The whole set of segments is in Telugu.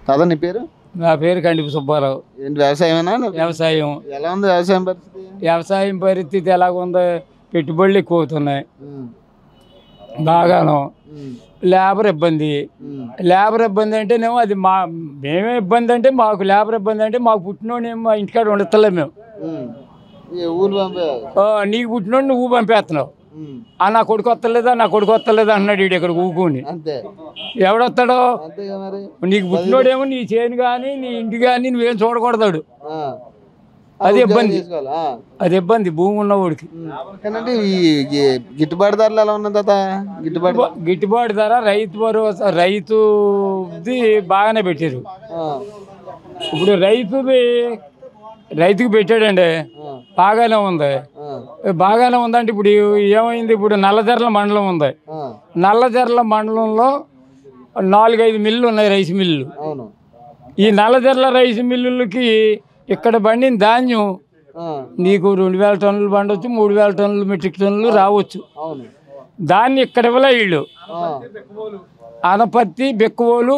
తాత నీ పేరు నా పేరు కండిపు సుబ్బారావు ఏంటి వ్యవసాయమేనా వ్యవసాయం ఎలా ఉంది వ్యవసాయం పరిస్థితి వ్యవసాయం పరిస్థితి ఎలాగుందో పెట్టుబడులు ఎక్కువ అవుతున్నాయి ఉమ్, బాగాను ఉమ్, లేబర్ ఇబ్బంది ఉమ్, లేబర్ ఇబ్బంది అంటేనేమో అది మా మేమే ఇబ్బంది అంటే మాకు లేబర్ ఇబ్బంది అంటే మాకు పుట్టినోడేమో మా ఇంటికాడ ఉండట్లేదు మేము ఉమ్. ఈ ఊరు పంపే ఆ, నీకు పుట్టినోడు నువ్వు పంపేస్తున్నావు ఉమ్, ఆ నా కొడుకు వస్తలేదా నా కొడుకు వస్తలేదా అన్నాడు ఈడు ఇక్కడ ఊకుని అంతే ఎవడొస్తాడో అంతేగా మరి నీకు పుట్టినోడేమో నీ చేను కానీ నీ ఇంటి కానీ నువ్వేం చూడకూడదాడు ఆ. అది ఉద్యోగం ఇబ్బంది. చేసుకోవాలి, ఆ. అది ఇబ్బంది భూమి ఉన్నవాడికి ఉమ్. కానంటే ఈ ఈ గిట్టుబాటు ధరలు ఎలా ఉన్నది తాత గిట్టుబాటు గిట్టుబాటు ధర రైతు భరోసా రైతుది బాగానే పెట్టారు ఆ, ఇప్పుడు రైతుది రైతుకి పెట్టాడండి ఆ, బాగానే ఉంది ఆ, బాగానే ఉందంటే ఇప్పుడు ఏమైంది ఇప్పుడు నల్లజర్ల మండలం ఉంది ఆ. నల్లజర్ల మండలంలో నాలుగైదు మిల్లు ఉన్నాయి రైస్ మిల్లు అవును ఈ నల్లజర్ల రైస్ మిల్లులకి ఇక్కడ బండిన ధాన్యం ఆ, నీకు రెండు వేల టన్నులు బండవచ్చు మూడు వేల టన్నులు మెట్రిక్ టన్నులు రావచ్చు అవును దాన్ని ఇక్కడ ఇవ్వలే వీళ్ళు ఆ, అనపత్తి బెక్కువోలు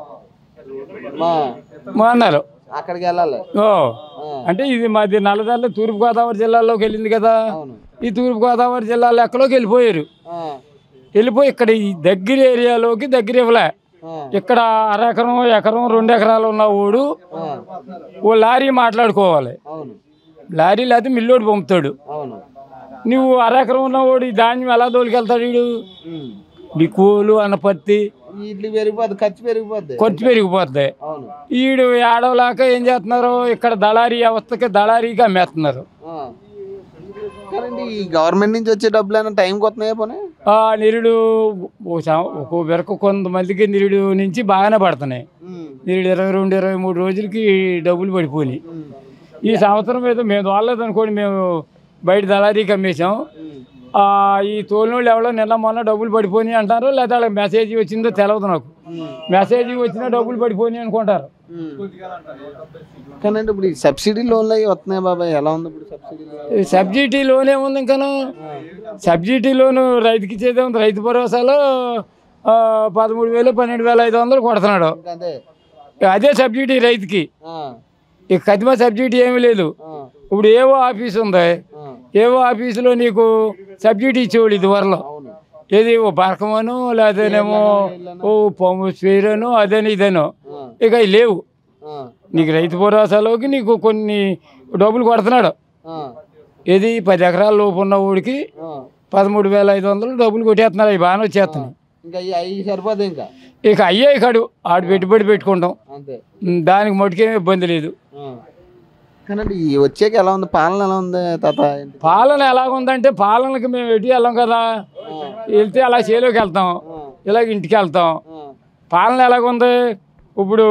మా మా అన్నారు అక్కడికి వెళ్ళాలి ఓ ఆ, అంటే ఇది మాది నల్లజర్ల తూర్పుగోదావరి జిల్లాలోకి వెళ్ళింది కదా అవును ఈ తూర్పుగోదావరి జిల్లా లెక్కలోకి వెళ్ళిపోయారు ఆ, వెళ్ళిపోయి ఇక్కడ ఈ దగ్గర ఏరియాలోకి దగ్గర ఇవ్వలే ఆ, ఇక్కడ అర ఎకరం ఎకరం రెండు ఎకరాలు ఉన్న ఊడు ఆ, ఓ లారీ మాట్లాడుకోవాలి అవును లారీ లేకపోతే మిల్లోడు పంపుతాడు అవును నువ్వు అర ఎకరం ఉన్నవాడు ఈ ధాన్యం ఎలా తోలుకెళ్తాడు వీడు ఉమ్. బిక్కువలు అనపత్తి ఈ ఇడ్లీ పెరిగిపోద్ది ఖర్చు పెరిగిపోద్ది ఖర్చు పెరిగిపోద్ది అవును ఈడు ఏడవలాక ఏం చేస్తున్నారు ఇక్కడ దళారీ వ్యవస్థకి దళారీగా అమ్మేస్తున్నారు ఆ. కానండి ఈ గవర్నమెంట్ నుంచి వచ్చే డబ్బులు అయినా టైంకి వస్తున్నాయా పోనీ ఆ నిరుడు ఓ సం- ఒక్కో వరకు కొంతమందికి నిరుడు నుంచి బాగానే పడుతున్నాయి ఉమ్, నిరుడు ఇరవై రెండు ఇరవై మూడు రోజులకి డబ్బులు పడిపోయినాయి ఉమ్, ఈ సంవత్సరం అయితే మేము తోలలేదు అనుకోండి మేము బయట దళారీకి అమ్మేసాం ఉమ్, ఆ, ఈ తోలినోళ్ళు ఎవరో నిన్న మొన్న డబ్బులు పడిపోయినాయి అంటారు లేదా వాళ్ళకి మెసేజ్ వచ్చిందో తెలియదు నాకు ఉమ్, మెసేజ్ వచ్చినా డబ్బులు పడిపోయినాయి అనుకుంటారు ఉమ్. కానండి ఇప్పుడు ఈ సబ్సిడీ లోన్లు అవి వస్తున్నాయి బాబాయ్ ఎలా ఉంది ఇప్పుడు సబ్సిడీ ఈ సబ్సిడీ లోన్ ఏముంది ఇంకాను సబ్సిడీ లోన్ రైతుకి ఇచ్చేదే ఉంది రైతు భరోసాలో ఆ, పదమూడు వేలు పన్నెండు వేల ఐదు వందలు కొడుతున్నాడు అదే అదే సబ్సిడీ రైతుకి ఆ, ఇక కదిమ సబ్సిడీ ఏమీ లేదు ఆ, ఇప్పుడు ఏవో ఆఫీస్ ఉంది ఆ, ఏవో ఆఫీసులో నీకు సబ్సిడీ ఇచ్చేవాళ్ళు ఇది వరలో అవును ఏది ఓ బరకమను లేదనేమో ఓ పొమ్ము స్పీరను అదని ఇదనో ఆ, ఇక అవి లేవు ఆ, నీకు రైతు భరోసాలోకి నీకు కొన్ని డబ్బులు కొడుతున్నాడు ఆ, ఏది పది ఎకరాల లోపు ఉన్న ఊడికి ఆ. పదమూడు వేల ఐదు వందలు డబ్బులు కొట్టేస్తున్నారు అవి బాగానే వచ్చేస్తున్నాయి ఇంకా అవి అవి సరిపోదు ఇంకా ఇక అయ్యే కాడు ఆడు పెట్టుబడి పెట్టుకుంటాం అంతే ఉమ్, దానికి మటుకేమీ ఇబ్బంది లేదు ఆ. కానండి ఈ వచ్చాక ఎలా ఉంది పాలన ఎలా ఉంది తాత ఏంటి? పాలన ఎలాగుందంటే పాలనకి మేము ఎటు వెళ్ళాం కదా వెళ్తే అలా చేలోకి వెళ్తాం ఆ, ఇలాగ ఇంటికి వెళ్తాం ఆ, పాలన ఎలాగుంది ఇప్పుడు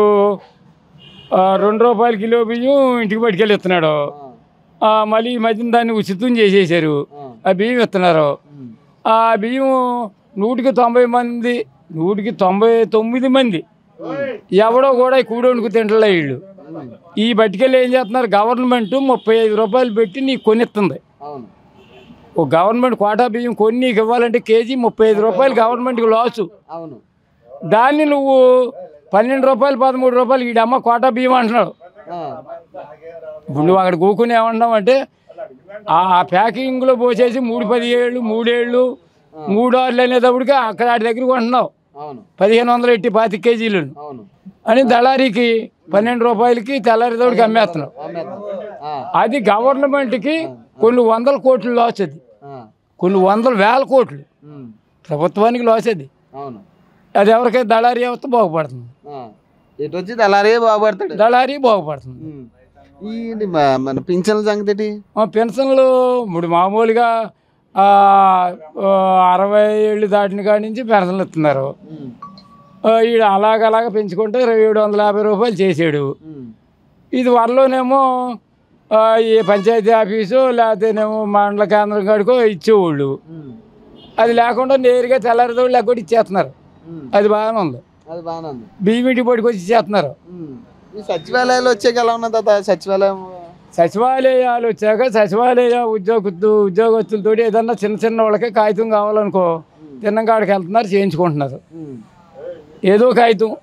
ఆ, రెండు రూపాయల కిలో బియ్యం ఇంటికి పట్టుకెళ్ళి ఇస్తున్నాడు ఆ, ఆ, మళ్ళీ ఈ మధ్యన దాన్ని ఉచితం చేసేసారు ఆ, ఆ బియ్యం ఇస్తున్నారు ఉమ్, ఆ బియ్యం నూటికి తొంభై మంది నూటికి తొంభై తొమ్మిది మంది ఎవడో కూడా ఈ కూడొండుకు తింటలే వీళ్ళు ఉమ్, ఈ బట్టికెళ్ళి ఏం చేస్తున్నారు గవర్నమెంట్ ముప్పై ఐదు రూపాయలు పెట్టి నీకు కొనిస్తుంది అవును ఓ గవర్నమెంట్ కోటా బియ్యం కొని నీకు ఇవ్వాలంటే కేజీ ముప్పై ఐదు రూపాయలు గవర్నమెంట్కి లాసు అవును దాన్ని నువ్వు పన్నెండు రూపాయలు పదమూడు రూపాయలు ఈ అమ్మ కోటా బియ్యం అంటున్నాడు ఆ, ఇప్పుడు నువ్వు అక్కడ కూకుని ఏమంటున్నావు అంటే ఆ ప్యాకింగ్లో పోసేసి మూడు పదిహేళ్ళు మూడేళ్ళు మూడు ఆరులు అనేటప్పటికి అక్కడ ఆడి దగ్గర కొంటున్నావు అవును పదిహేను వందలు ఎట్టి పాతి కేజీలు అవును అని దళారీకి పన్నెండు రూపాయలకి తెల్లారితోడికి అమ్మేస్తున్నావు అమ్మేద్దాం. ఆ, అది గవర్నమెంట్కి కొన్ని వందల కోట్లు లాస్ అది ఆ, కొన్ని వందల వేల కోట్లు ఉమ్, ప్రభుత్వానికి లాస్ అది అవును అది ఎవరికైతే దళారీ వ్యవస్థ బాగుపడుతుంది ఆ, ఎటు వచ్చి అలాగే బాగుపడతాడు దళారీ బాగుపడుతుంది ఉమ్. ఈ మ- మన పింఛన్ల సంగతి ఏంటి? ఆ పెన్షన్లు ఇప్పుడు మామూలుగా ఆ, ఆ, అరవై ఏళ్ళు దాటిన కాడి నుంచి పెన్షన్లు ఇస్తున్నారు ఉమ్, ఆ, ఈడు అలాగ అలాగ పెంచుకుంటే ఇరవై ఏడు వందల యాభై రూపాయలు చేసాడు ఉమ్, ఇది వరలోనేమో ఆ, ఈ పంచాయతీ ఆఫీసు లేకపోతేనేమో మండల కేంద్రం కాడికో ఇచ్చేవాళ్ళు ఉమ్, అది లేకుండా నేరుగా తెల్లారితోళ్ళు లేకపోతే ఇచ్చేస్తున్నారు ఉమ్. అది బాగానే ఉంది అది బాగానే ఉంది బియ్యం ఇంటికి పట్టుకొచ్చి ఇచ్చేస్తున్నారు ఉమ్. ఈ సచివాలయాలు వచ్చాక ఎలా ఉన్నది తాత సచివాలయం సచివాలయాలు వచ్చాక సచివాలయ ఉద్యోగ ఉద్యోగస్తులతో ఏదన్నా చిన్న చిన్న వాళ్ళకి కాగితం కావాలనుకో తిన్నం కాడికి వెళ్తున్నారు చేయించుకుంటున్నారు ఉమ్, ఏదో కాగితం ఉమ్,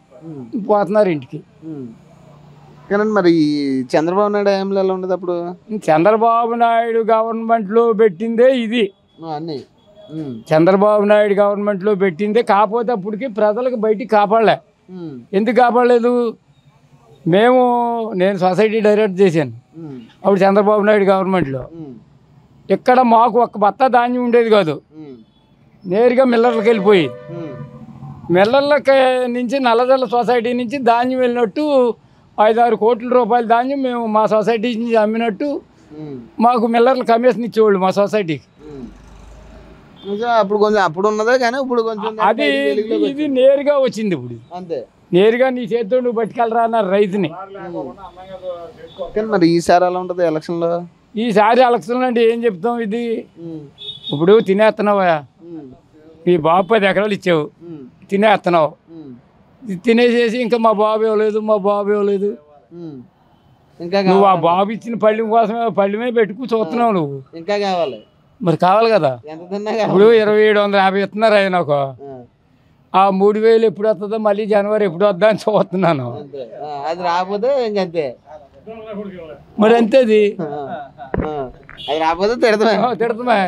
పోతున్నారు ఇంటికి ఉమ్. కానీ మరి ఈ చంద్రబాబు నాయుడు హయాంలో ఎలా ఉండదు అప్పుడు చంద్రబాబు నాయుడు గవర్నమెంట్లో పెట్టిందే ఇది ఆ, అన్నీ ఉమ్. చంద్రబాబు నాయుడు గవర్నమెంట్లో పెట్టిందే కాకపోతే అప్పటికి ప్రజలకు బయటికి కాపాడలే ఉమ్. ఎందుకు కాపాడలేదు మేము నేను సొసైటీ డైరెక్ట్ చేశాను ఉమ్. అప్పుడు చంద్రబాబు నాయుడు గవర్నమెంట్లో ఉమ్. ఇక్కడ మాకు ఒక బత్త ధాన్యం ఉండేది కాదు ఉమ్. నేరుగా మిల్లర్లకు వెళ్ళిపోయి ఉమ్. మిల్లర్లకి నుంచి నల్లజల్ల సొసైటీ నుంచి ధాన్యం వెళ్ళినట్టు ఐదారు కోట్ల రూపాయల ధాన్యం మేము మా సొసైటీ నుంచి అమ్మినట్టు ఉమ్. మాకు మిల్లర్లు కమిషన్ ఇచ్చేవాళ్ళు మా సొసైటీకి ఉమ్. కొంచెం అప్పుడు కొంచెం అప్పుడు ఉన్నదే కానీ ఇప్పుడు కొంచెం అది వెలుగులోకి ఇది నేరుగా వచ్చింది ఇప్పుడు వచ్చింది. అంతే నేరుగా నీ చేతితో నువ్వు పట్టుకెళ్ళరా అన్నారు రైతుని కానీ మరి ఈసారి ఎలా ఉంటుంది ఎలక్షన్లో ఈసారి ఎలక్షన్ అంటే ఏం చెప్తాం ఇది ఉమ్. ఇప్పుడు తినేస్తున్నావా ఉమ్. మీ బాబు పది ఎకరాలు ఇచ్చావు ఉమ్. తినేస్తున్నావు ఉమ్. ఇది తినేసేసి ఇంకా మా బాబు ఇవ్వలేదు మా బాబు ఇవ్వలేదు ఉమ్. ఇంకా నువ్వు ఆ కావాలి బాబు ఇచ్చిన పళ్ళెం కోసమే పళ్ళెమే పెట్టుకు చూస్తున్నావు నువ్వు ఇంకా కావాలి మరి కావాలి కదా ఎంత తిన్నా కావాలి ఇప్పుడు ఇరవై ఏడు వందల యాభై ఇస్తున్నారు ఆయన నాకు ఆ, ఆ మూడు వేలు ఎప్పుడు వస్తుందో మళ్ళీ జనవరి ఎప్పుడు వద్దా అని చూస్తున్నాను అంతే ఆ, అది రాకపోతే ఇంకంతే మరి అంతేది ఆ, ఆ, అది రాకపోతే తిడతామే ఆ, తిడతామే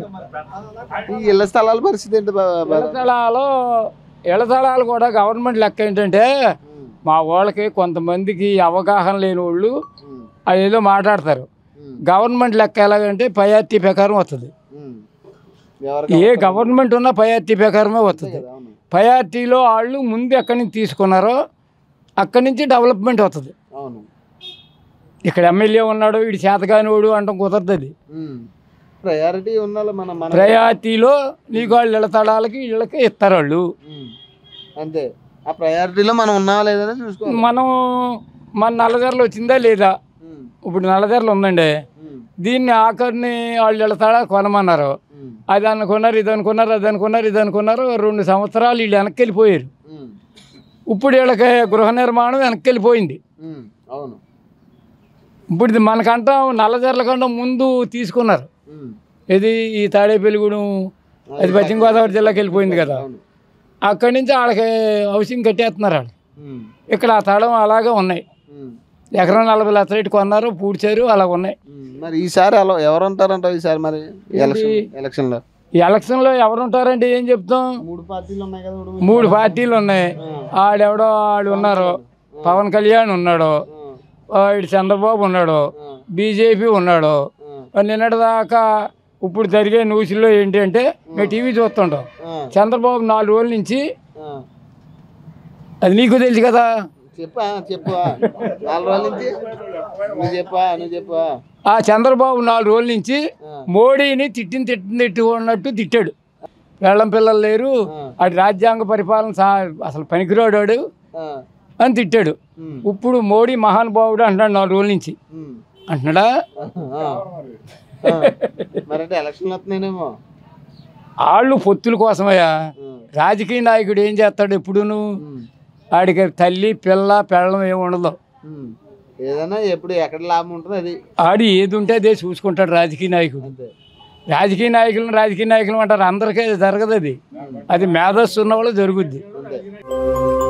ఈ ఇళ్ల స్థలాల పరిస్థితి ఏంటి బా- బా- ఇళ్ల స్థలాలు ఇళ్ల స్థలాలు కూడా గవర్నమెంట్ లెక్క ఏంటంటే ఉమ్. మా వాళ్ళకి కొంతమందికి అవగాహన లేని వాళ్ళు ఉమ్. అదేదో మాట్లాడతారు ఉమ్. గవర్నమెంట్ లెక్క ఎలాగంటే పయార్టీ ప్రకారం వస్తుంది ఉమ్. ఎవరికి ఏ గవర్నమెంట్ ఉన్నా పయార్టీ ప్రకారమే వస్తుంది కదా, అవును పయార్టీలో వాళ్ళు ముందు ఎక్కడి నుంచి తీసుకున్నారో అక్కడి నుంచి డెవలప్మెంట్ వస్తుంది అవును ఇక్కడ ఎమ్మెల్యే ఉన్నాడు వీడు చేతగానివాడు అంటాం కుదరదు అది ప్రయారిటీ ఉండాలి మన మన ప్రయారిటీలో నీకు వాళ్ళు ఇళ్ళ తడాలకి ఇళ్ళకి ఇస్తారు వాళ్ళు ఉమ్. అంతే ఆ ప్రయారిటీలో మనం ఉన్నావా లేదని చూసుకోవాలి మనం మన నల్లజర్లు వచ్చిందా లేదా ఉమ్. ఇప్పుడు నల్లజర్లు ఉందండి ఉమ్. దీన్ని ఆఖరిని వాళ్ళు ఇళ్ళ తడా కొనమన్నారు ఉమ్. అది అనుకున్నారు ఇది అనుకున్నారు అది అనుకున్నారు ఇది అనుకున్నారు రెండు సంవత్సరాలు వీళ్ళు వెనక్కి వెళ్ళిపోయారు ఉమ్. ఇప్పుడు వీళ్ళకి గృహ నిర్మాణం వెనక్కి వెళ్ళిపోయింది ఉమ్. అవును ఇప్పుడు ఇది మనకంట నల్లజర్ల కంటే ముందు తీసుకున్నారు ఉమ్. ఇది ఈ తాడేపల్లిగూడెం అది పశ్చిమ గోదావరి జిల్లాకి వెళ్ళిపోయింది కదా అవును అక్కడి నుంచి వాళ్ళకి హౌసింగ్ కట్టేస్తున్నారు వాళ్ళు ఉమ్. ఇక్కడ ఆ తడం అలాగే ఉన్నాయి ఉమ్. ఎకరం నలభై లక్షలు ఇటు కొన్నారు పూడ్చారు అలా ఉన్నాయి ఉమ్. మరి ఈసారి అలా ఎవరు ఉంటారంట ఈసారి మరి ఎలక్షన్ ఎలక్షన్ లో ఈ ఎలక్షన్లో ఎవరు ఉంటారంటే ఏం చెప్తాం మూడు పార్టీలు ఉన్నాయి కదా ఇప్పుడు. మూడు పార్టీలు ఉన్నాయి ఆడెవడో ఆడు ఉన్నారు పవన్ కళ్యాణ్ ఉన్నాడు ఆడు చంద్రబాబు ఉన్నాడు ఆ. బీజేపీ ఉన్నాడు ఆ. నిన్నటిదాకా ఇప్పుడు జరిగే న్యూస్లో ఏంటి అంటే మేము టీవీ చూస్తుంటాం ఆ. చంద్రబాబు నాలుగు రోజుల నుంచి ఆ. అది నీకు తెలుసు కదా చెప్పా చెప్పు నాలుగు రోజుల నుంచి నువ్వు చెప్పా నువ్వు చెప్పా ఆ చంద్రబాబు నాలుగు రోజుల నుంచి ఆ. మోడీని తిట్టిన తిట్టిన తిట్టుకున్నట్టు తిట్టాడు వేళ్ళం పిల్లలు లేరు ఆ. ఆడి రాజ్యాంగ పరిపాలన సా అసలు పనికిరాడాడు ఆ. అని తిట్టాడు ఉమ్. ఇప్పుడు మోడీ మహానుభావుడు అంటున్నాడు నాలుగు రోజుల నుంచి ఉమ్. అంటున్నాడా ఆ. ఆ. మరంటే ఎలక్షన్లు వస్తున్నాయేమో వాళ్ళు పొత్తుల కోసమయ్యా ఉమ్. రాజకీయ నాయకుడు ఏం చేస్తాడు ఎప్పుడును ఉమ్. ఆడికి తల్లి పిల్ల పెళ్ళం ఏమి ఉండదు ఉమ్. ఏదైనా ఎప్పుడు ఎక్కడ లాభం ఉంటుంది అది ఆడు ఏది ఉంటే అదే చూసుకుంటాడు రాజకీయ నాయకుడు అంతే రాజకీయ నాయకులను రాజకీయ నాయకులు అంటారు అందరికీ అది జరగదు అది అది మేధస్సు ఉన్న వాళ్ళు జరుగుద్ది అంతే